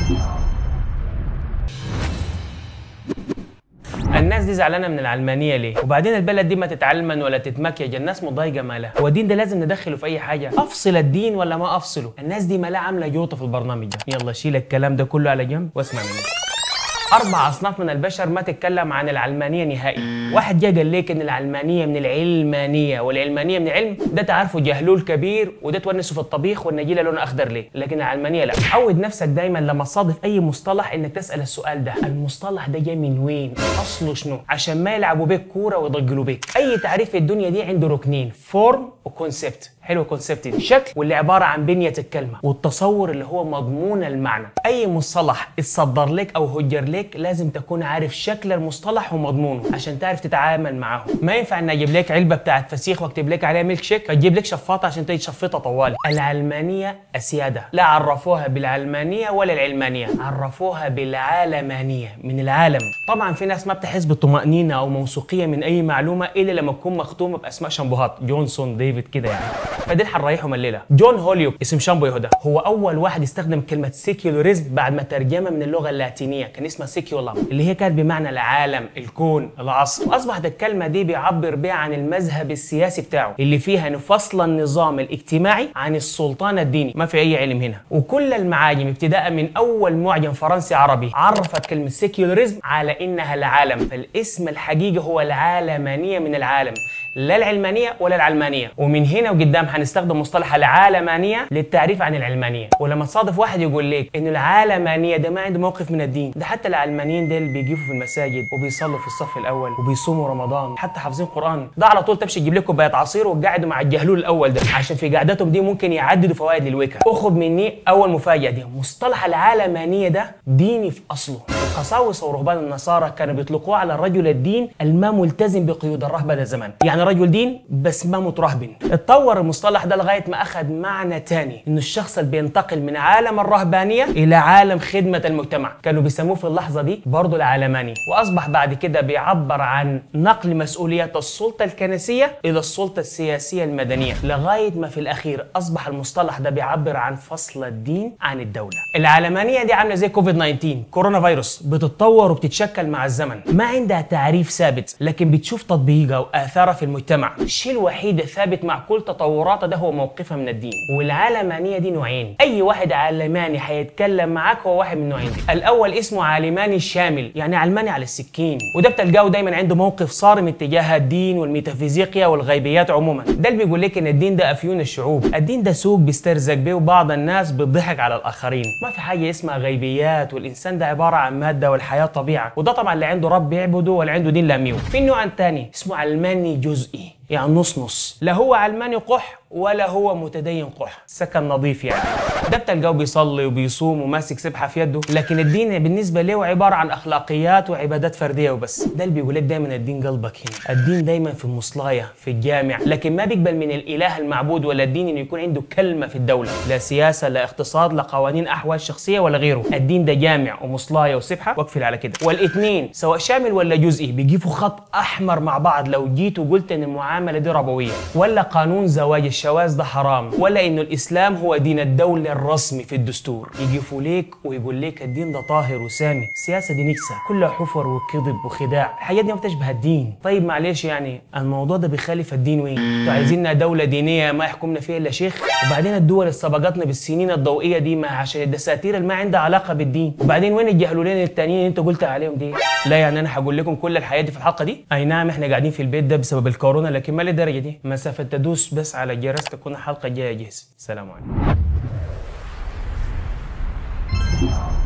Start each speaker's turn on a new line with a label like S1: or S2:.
S1: الناس دي زعلانه من العلمانيه ليه؟ وبعدين البلد دي ما تتعلمن ولا تتمكيج الناس مضايقه مالها هو الدين ده لازم ندخله في اي حاجه افصل الدين ولا ما افصله الناس دي مالها عامله جوطه في البرنامج ده يلا شيل الكلام ده كله على جنب واسمع مني أربع أصناف من البشر ما تتكلم عن العلمانية نهائي واحد جه قال لك إن العلمانية من العلمانية والعلمانية من العلم ده تعرفه جهلول كبير وده تونسه في الطبيخ والنجيلة لونها أخضر ليه لكن العلمانية لا عود نفسك دايما لما تصادف أي مصطلح إنك تسأل السؤال ده المصطلح ده جاي من وين أصله شنو عشان ما يلعبوا بيك كورة ويضجلوا بيك أي تعريف في الدنيا دي عنده ركنين فورم وكونسبت حلو الكونسبت دي شكل واللي عباره عن بنيه الكلمه والتصور اللي هو مضمون المعنى اي مصطلح اتصدر لك او هجر لك لازم تكون عارف شكل المصطلح ومضمونه عشان تعرف تتعامل معاه ما ينفع ان اجيب لك علبه بتاعت فسيخ واكتب لك عليها ميلك شيك فتجيب لك شفاطه عشان تيجي تشفطها طوالي العلمانيه اسياده لا عرفوها بالعلمانيه ولا العلمانيه عرفوها بالعالمانيه من العالم طبعا في ناس ما بتحس بالطمانينه او موثوقيه من اي معلومه الا لما تكون مختومه باسماء شامبوهات جونسون ديفيد كده يعني فدي هنريحهم الليله جون هوليوك اسم شامبو يهودا هو اول واحد استخدم كلمه سيكيولوريزم بعد ما ترجمها من اللغه اللاتينيه كان اسمها سيكيولام اللي هي كانت بمعنى العالم الكون العصر واصبحت الكلمه دي بيعبر بها عن المذهب السياسي بتاعه اللي فيها انه فصل النظام الاجتماعي عن السلطان الديني ما في اي علم هنا وكل المعاجم ابتداء من اول معجم فرنسي عربي عرفت كلمه سيكيولوريزم على انها العالم فالاسم الحقيقي هو العالمانيه من العالم لا العلمانيه ولا العلمانيه ومن هنا وقدام هنستخدم مصطلح العالمانيه للتعريف عن العلمانيه ولما تصادف واحد يقول لك ان العالمانيه ده ما عنده موقف من الدين ده حتى العلمانيين دول بيقفوا في المساجد وبيصلوا في الصف الاول وبيصوموا رمضان حتى حافظين قران ده على طول تمشي تجيب لك كوبايه عصير وتقعدوا مع الجهلول الاول ده عشان في قعدتهم دي ممكن يعددوا فوائد للوكا اخذ مني اول مفاجاه دي مصطلح العالمانيه ده ديني في اصله القساوسه ورهبان النصارى كانوا بيطلقوه على رجل الدين الما ملتزم بقيود الرهبه ده زمان يعني رجل دين بس ما مترهبن اتطور المصطلح ده لغايه ما اخذ معنى تاني انه الشخص اللي بينتقل من عالم الرهبانيه الى عالم خدمه المجتمع كانوا بيسموه في اللحظه دي برضه العالماني واصبح بعد كده بيعبر عن نقل مسؤوليات السلطه الكنسيه الى السلطه السياسيه المدنيه لغايه ما في الاخير اصبح المصطلح ده بيعبر عن فصل الدين عن الدوله العالمانيه دي عامله زي كوفيد 19 كورونا فيروس بتتطور وبتتشكل مع الزمن ما عندها تعريف ثابت لكن بتشوف تطبيقها واثارها في المجتمع الشيء الوحيد الثابت مع كل تطوراتها ده هو موقفها من الدين والعالمانيه دي نوعين اي واحد علماني هيتكلم معاك هو واحد من النوعين دي الاول اسمه علماني شامل يعني علماني على السكين وده بتلقاه دايما عنده موقف صارم اتجاه الدين والميتافيزيقيا والغيبيات عموما ده اللي بيقول لك ان الدين ده افيون الشعوب الدين ده سوق بيسترزق بيه وبعض الناس بتضحك على الاخرين ما في حاجه اسمها غيبيات والانسان ده عباره عن ماده والحياه طبيعه وده طبعا اللي عنده رب يعبده ولا عنده دين لاميه في النوع الثاني اسمه علماني جزئي يعني نص نص لا هو علماني قح ولا هو متدين قح سكن نظيف يعني ده بتلقاه بيصلي وبيصوم وماسك سبحه في يده لكن الدين بالنسبه له عباره عن اخلاقيات وعبادات فرديه وبس ده اللي بيقول لك دايما الدين قلبك هنا الدين دايما في المصلايه في الجامع لكن ما بيقبل من الاله المعبود ولا الدين انه يكون عنده كلمه في الدوله لا سياسه لا اقتصاد لا قوانين احوال شخصيه ولا غيره الدين ده جامع ومصلايه وسبحه واقفل على كده والاثنين سواء شامل ولا جزئي بيجيبوا خط احمر مع بعض لو جيت وقلت ان المعامله دي ربويه ولا قانون زواج الشواذ ده حرام ولا انه الاسلام هو دين الدوله الرسمي في الدستور يجيفوا ليك ويقول لك الدين ده طاهر وسامي السياسه دي نكسه كلها حفر وكذب وخداع الحاجات دي ما بتشبه الدين طيب معلش يعني الموضوع ده بيخالف الدين وين انتوا عايزيننا دوله دينيه ما يحكمنا فيها الا شيخ وبعدين الدول اللي سبقتنا بالسنين الضوئيه دي ما عشان الدساتير اللي ما عندها علاقه بالدين وبعدين وين الجهلولين التانيين اللي انت قلت عليهم دي لا يعني انا هقول لكم كل الحياه دي في الحلقه دي اي نعم احنا قاعدين في البيت ده بسبب الكورونا لكن ما للدرجه دي مسافه تدوس بس على الجرس تكون الحلقه الجايه جاهزه سلام عليكم